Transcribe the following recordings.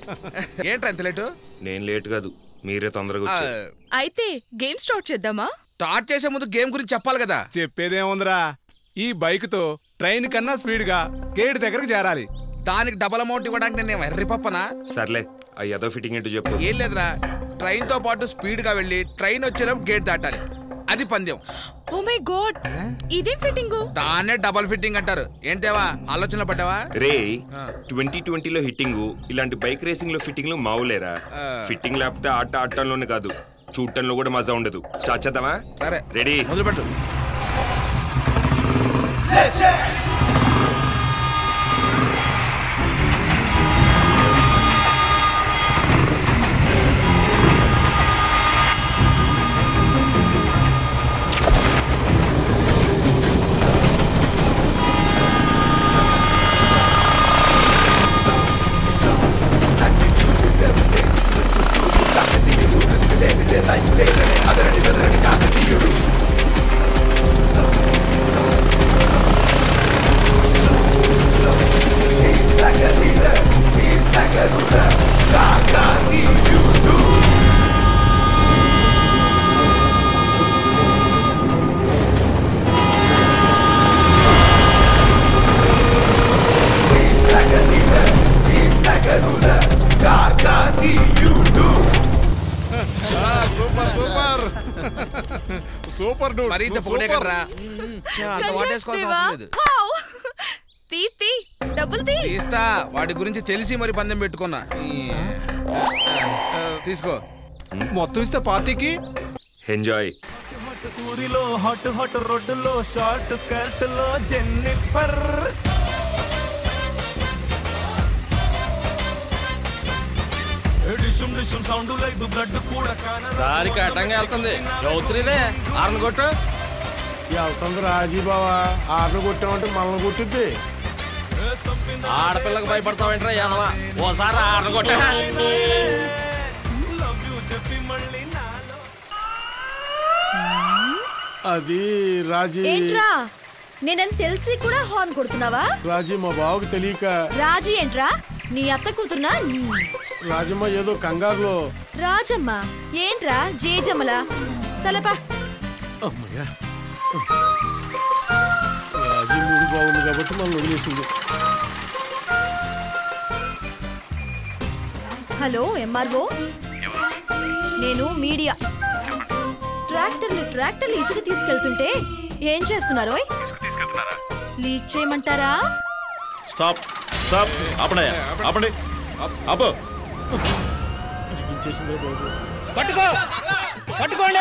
ఏంట్రా ఇంత లేటు నేను లేట్ కాదు మీరే తొందరగా ఆ, వచ్చారు అయితే గేమ్ స్టార్ట్ చేద్దామా స్టార్ట్ చేసే ముందు గేమ్ గురించి చెప్పాలి కదా చెప్పేదేముందిరా ఈ బైక్ తో ట్రైన్ కన్నా స్పీడ్ గా గేట్ దగ్గరకు చేరాలి దానికి డబల్ అమౌంట్ ఇవ్వడానికి నేను ఎర్రి పప్పనా సర్లే ఆ ఏదో ఫిట్టింగ్ ఏంటో చెప్పు ఏం లేదురా ట్రైన్ తో పాటు స్పీడ్ గా వెళ్ళి ట్రైన్ వచ్చేటప్పుడు గేట్ దాటాలి అది పందెం ఓ మై గాడ్ ఇదేం ఫిట్టింగ్ దాన్నే డబల్ ఫిట్టింగ్ అంటారు ఏంటేవా ఆలోచన పడ్డావా రే ఆ. ట్వంటీ ట్వంటీలో హిట్టింగ్ ఇలాంటి బైక్ రేసింగ్ లో ఫిట్టింగ్ లో మావులేరా ఆ. ఫిట్టింగ్ లేకపోతే ఆట ఆడటంలోనే కాదు చూడటంలో కూడా మజా ఉండదు స్టార్ట్ చేద్దామా సరే రెడీ మొదలుపెట్టు సూపర్ సూపర్ సూపర్ డూడ్ మరి ఇంత పొగడే కదరా ఛా, అంత వాటేసుకోవాల్సిన అవసరం లేదు తీ తీ డబ్బులు తీ తీస్తా వాడి గురించి తెలిసి మరి పందెం పెట్టుకున్నా ఈ, ఆ, తీసుకో మొత్తం ఇస్తే పార్టీకి ఎంజాయ్ ఊరిలో హాట్ హాట్ రోడ్డులో షార్ట్ స్కర్ట్ లో జెన్నిఫర్ డిషుమ్ డిషుమ్ సౌండ్ లైక్ బ్లడ్ కూడా కానరా దారికి అడ్డంగా వెళ్తుంది రౌత్రిదే ఆరని కొట్టు వెళ్తుంది రాజీ బావా ఆటలు కొట్టామంటే మనల్ని కొట్టుద్ది ఆడపిల్లకి భయపడతావేంట్రా యాదవా ఓసారి ఆరని కొట్ట లవ్ యూ చెప్పి మళ్ళీ నాలో అది రాజీ ఏంట్రా నేనని తెలిసి కూడా హార్న్ కొడుతున్నావా రాజీ మా బావకు తెలియక రాజీ ఏంట్రా నీ అత్త కూతురునా నీ రాజమ్మ ఏదో కంగారులో రాజమ్మ ఏంట్రా జేజమ్మలా సలపా అమ్మయ్యా రాజీ మూడు బాగుంది కాబట్టి మనం వదిలేసింది హలో ఎంఆర్ఓ నేను మీడియా ట్రాక్టర్లు ట్రాక్టర్లు ఇసుక తీసుకెళ్తుంటే ఏం చేస్తున్నారో లీక్ చేయమంటారా స్టాప్ స్టాప్ ఆపండి ఆపండి ఆపు ఇరిగించేసిందే బాబు పట్టుకో పట్టుకోండి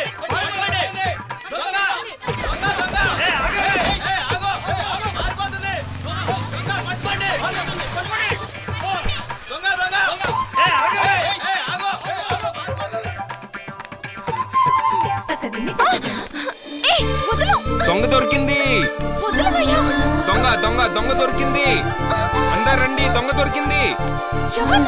ఏయ్, వదులు దొంగ దొరికింది వదులువయ్యా దొంగ దొంగ దొంగ దొరికింది అందరు రండి దొంగ దొరికింది ఎవరు?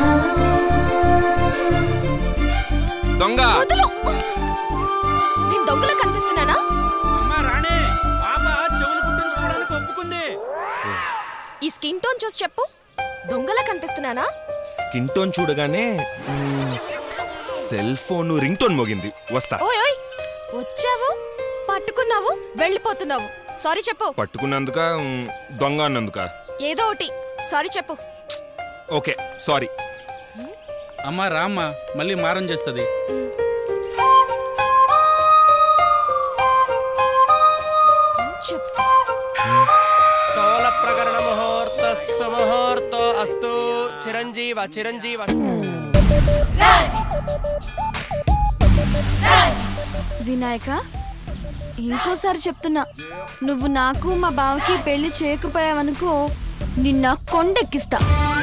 దొంగ వదులు నేను దొంగలా కనిపిస్తున్నానా అమ్మా రాణే పాప చెవులు కుట్టించుకోవడానికి ఒప్పుకుంది ఈ స్కిన్ టోన్ చూసి చెప్పు దొంగలా కనిపిస్తున్నానా స్కిన్ టోన్ చూడగానే మ్, సెల్ ఫోన్ రింగ్ టోన్ మోగింది వస్తా ఓయ్ ఓయ్ వచ్చావు పట్టుకున్నావు వెళ్ళిపోతున్నావు సారీ చెప్పు పట్టుకున్నందుక మ్, దొంగ అన్నందుక ఏదో ఒకటి సారీ చెప్పు ఓకే సారీ అమ్మా రామ్మా మళ్ళీ మారం చేస్తుంది చెప్పు చోళ ప్రకరణ ముహూర్త సుముహూర్తో అస్తు చిరంజీవ చిరంజీవ వినాయక ఇంకోసారి చెప్తున్నా నువ్వు నాకు మా బావకి పెళ్లి చేయకపోయావనుకో నిన్న కొండెక్కిస్తా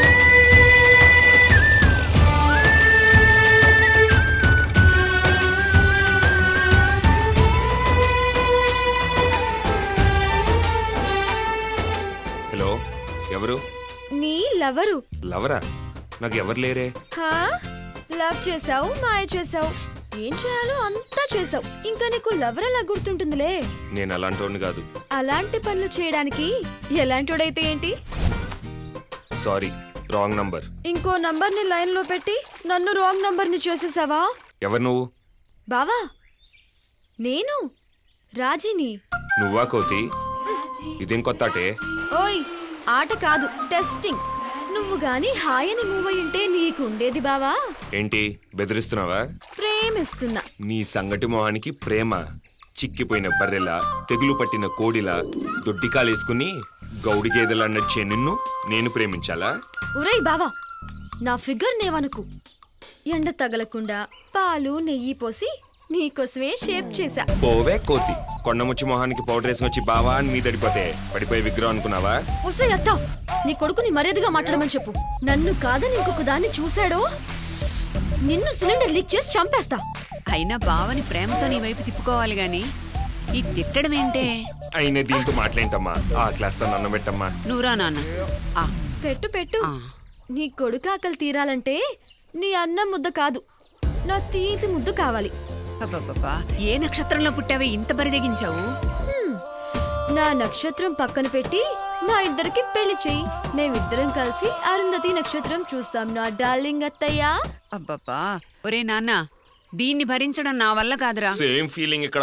హలో ఎవరు నీ లవరు లవరా నాకు ఎవరు లేరే హా లవ్ చేసావు మాయ చేసావు ఏం చేయాలో అంతా చేసావు ఇంకా నీకు లవర్ ఎలా గుర్తుంటుందిలే నేను అలాంటి కాదు అలాంటి పనులు చేయడానికి ఎలాంటోడైతే ఏంటి సారీ రాంగ్ నంబర్ ఇంకో నంబర్ ని లైన్ లో పెట్టి నన్ను రాంగ్ నంబర్ ని చేసేసావా ఎవరు నువ్వు బావా నేను రాజీని నువ్వా కోతి ఇదేం కొత్త ఆటే ఓయ్ ఆట కాదు టెస్టింగ్ నువ్వు గాని హాయ్ అని మూవ్ అయి ఉంటే నీకు ఉండేది బావా ఏంటి బెదిరిస్తున్నావా ప్రేమిస్తున్నా నీ సంగటి మొహానికి ప్రేమ చిక్కిపోయిన బర్రెలా తెగులు పట్టిన కోడిలా దొడ్డికాలేసుకుని గౌడి గేదెలా నడిచే నిన్ను నేను ప్రేమించాలా ఒరేయ్ బావా నా ఫిగర్ నేవనుకు ఎండ తగలకుండా పాలు నెయ్యి పోసి నీకోసమే షేప్ చేశా పోవే కోతి కొండముచ్చి మొహానికి పౌడర్ వేసుకొని వచ్చి బావా అని మీ దడిపోతే పడిపోయే విగ్రహం అనుకున్నావా ఒసే అత్త నీ కొడుకుని మర్యాదగా మాట్లాడమని చెప్పు నన్ను కాదని ఇంకొక దాన్ని చూశాడో నిన్ను సిలిండర్ లీక్ చేసి చంపేస్తా అయినా బావని ప్రేమతో నీ వైపు తిప్పుకోవాలి గాని ఈ తిట్టడం ఏంటే అయినా దీంతో మాట్లాడేంటమ్మా ఆ క్లాస్ తో నన్ను పెట్టమ్మా నువ్వురా నాన్న ఆ, పెట్టు పెట్టు ఆ. నీ కొడుకు ఆకలి తీరాలంటే నీ అన్నం ముద్ద కాదు నా తీపి ముద్దు కావాలి అబ్బబ్బబ్బా ఏ నక్షత్రంలో పుట్టావే ఇంత బరిదెగించావు హ్మ్. నా నక్షత్రం పక్కన పెట్టి మా ఇద్దరికి పెళ్లి చెయ్యి మేమిద్దరం కలిసి అరుంధతి నక్షత్రం చూస్తాం నా డార్లింగ్ అత్తయ్యా అబ్బబ్బా ఒరే నాన్న దీన్ని భరించడం నా వల్ల కాదురా సేమ్ ఫీలింగ్ ఇక్కడ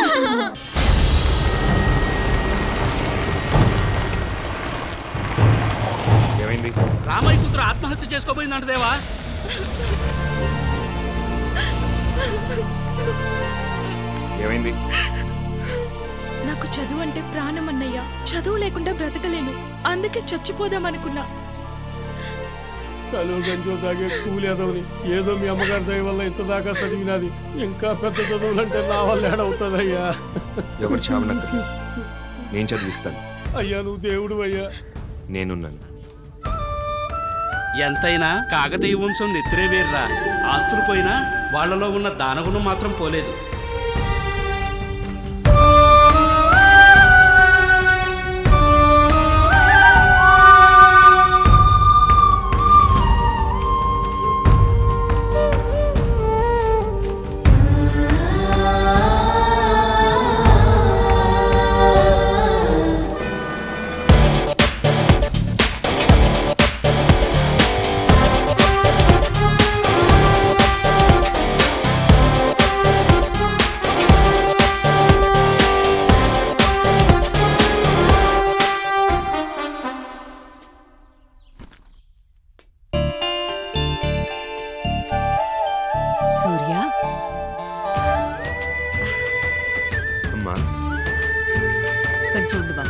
ఏమైంది రామయ్య కూతురు ఆత్మహత్య చేసుకోబోయిందంట దేవా ఏమైంది నాకు చదువు అంటే ప్రాణం అన్నయ్య చదువు లేకుండా బ్రతకలేను అందుకే చచ్చిపోదామనుకున్నా కలువ గంజో తాగే స్కూల్ ఏదోని ఏదో మీ అమ్మగారి దయ వల్ల ఇంత దాకా చదివినది ఇంకా పెద్ద చదువులంటే నా వల్ల ఏడవుతుందయ్యా ఎవరు చావనక్కర్లేదు నేను చదివిస్తాను అయ్యా నువ్వు దేవుడు అయ్యా నేనున్నాను ఎంతైనా కాకతీయ వంశం నెత్తిరే వేర్రా ఆస్తులు పోయినా వాళ్ళలో ఉన్న దానగుణం మాత్రం పోలేదు సూర్య అమ్మా కొంచెం ఉండు బాబు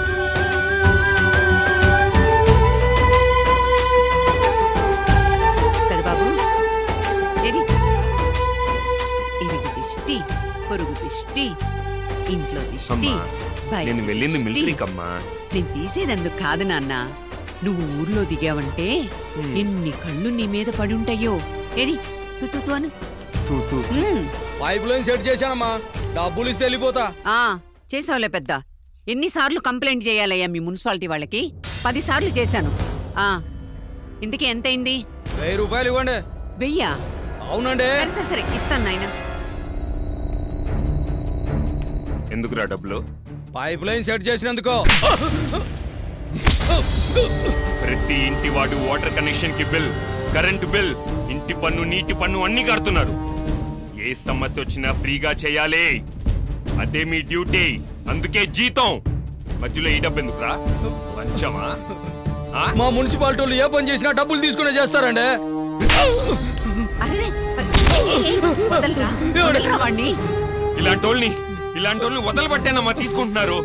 పెదబాబు ఏది ఇరుగు దిష్టి పొరుగు దిష్టి ఇంట్లో దిష్టి అమ్మా బయట నేను వెళ్ళింది దిష్టి. మిలిటరీకమ్మా నేను తీసేదందుకు కాదు నాన్న నువ్వు ఊర్లో దిగావంటే ఎన్ని కళ్ళు నీ మీద పడి ఉంటాయో ఏది తు, తు, తు అను తూ తూ ఉమ్. పైప్ లైన్ సెట్ చేశానమ్మా డబ్బులు ఇస్తే వెళ్ళిపోతా ఆ చేసావులే పెద్ద ఎన్నిసార్లు కంప్లైంట్ చేయాలయ్యా మీ మున్సిపాలిటీ వాళ్ళకి పదిసార్లు చేశాను ఆ ఇంతకీ ఎంతైంది వెయ్యి రూపాయలు ఇవ్వండి వెయ్యా అవునండి సరే సరే సరే ఇస్తాను నాయన ఎందుకురా డబ్బులు పైప్ లైన్ సెట్ చేసినందుకో ప్రతి ఇంటి వాడు వాటర్ కనెక్షన్ కి బిల్ కరెంటు బిల్ ఇంటి పన్ను నీటి పన్ను అన్ని కడుతున్నారు ఏ సమస్య వచ్చినా ఫ్రీగా చేయాలి అదే మీ డ్యూటీ అందుకే జీతం మధ్యలో ఈ డబ్బు ఎందుకురా లంచమా ఆ? మా మున్సిపాలిటీ వాళ్ళు ఏ పని చేసినా డబ్బులు తీసుకునే చేస్తారండి అరే వదలరా వదలరా వాణ్ణి ఇలాంటి వాళ్ళని ఇలాంటి వాళ్ళని వదలబట్టేనమ్మా తీసుకుంటున్నారు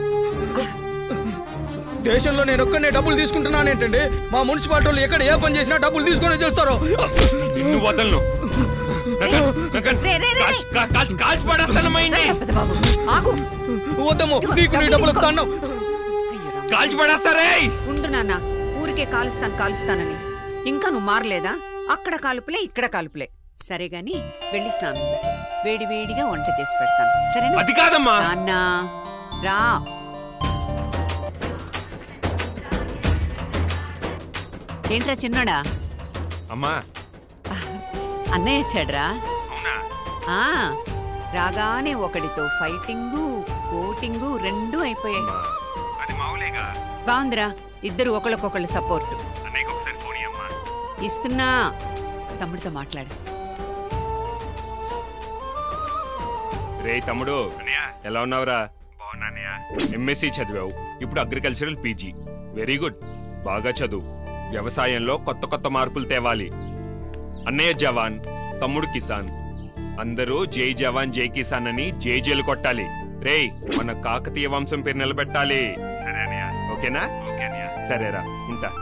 దేశంలో నేను ఒక్కనే డబ్బులు తీసుకుంటున్నానేంటండి మా మున్సిపాలిటీ వాళ్ళు ఎక్కడ ఏ పని చేసినా డబ్బులు తీసుకునే చేస్తారు నిన్ను వదలను నగన్, నగన్, రే, రే, రే, కాల్చి- కా- కాల్చి- కాల్చి పడేస్తానమ్మా ఈయన్ని. పెద్దబాబు ఆగు వద్దమ్ము నీకు నీ డబ్బులు ఇస్తాను కాల్చి పడేస్తారే ఉండు నాన్న ఊరికే కాలుస్తాను కాలుస్తానని ఇంకా నువ్వు మారలేదా అక్కడ కాలుపులే ఇక్కడ కాలుపులే సరే గాని వెళ్ళి స్నానం చేసా వేడి వేడిగా వంట చేసి పెడతాను సరేనా అది కాదమ్మా నాన్న రా ఏంట్రా చిన్నోడా అమ్మా అన్నయ్య వచ్చాడ్రా అవునా ఆ రాగానే ఒకడితో ఫైటింగు కోటింగు రెండూ అయిపోయాయి అది మావులేగా బాగుందిరా ఇద్దరు ఒకళ్ళకొకళ్ళు సపోర్ట్ అన్నయ్యకి ఒకసారి ఫోన్ ఇయ్యమ్మా ఇస్తున్నా తమ్ముడితో మాట్లాడు రే తమ్ముడు ఎలా ఉన్నావురా ఎంఎస్సి చదివావు ఇప్పుడు అగ్రికల్చరల్ పీజీ వెరీ గుడ్ బాగా చదువు వ్యవసాయంలో కొత్త కొత్త మార్పులు తేవాలి అన్నయ్య జవాన్ తమ్ముడు కిసాన్ అందరూ జై జవాన్ జై కిసాన్ అని జై జైలు కొట్టాలి రేయ్ మన కాకతీయ వంశం పేరు నిలబెట్టాలి ఓకేనా సరేరా ఉంటా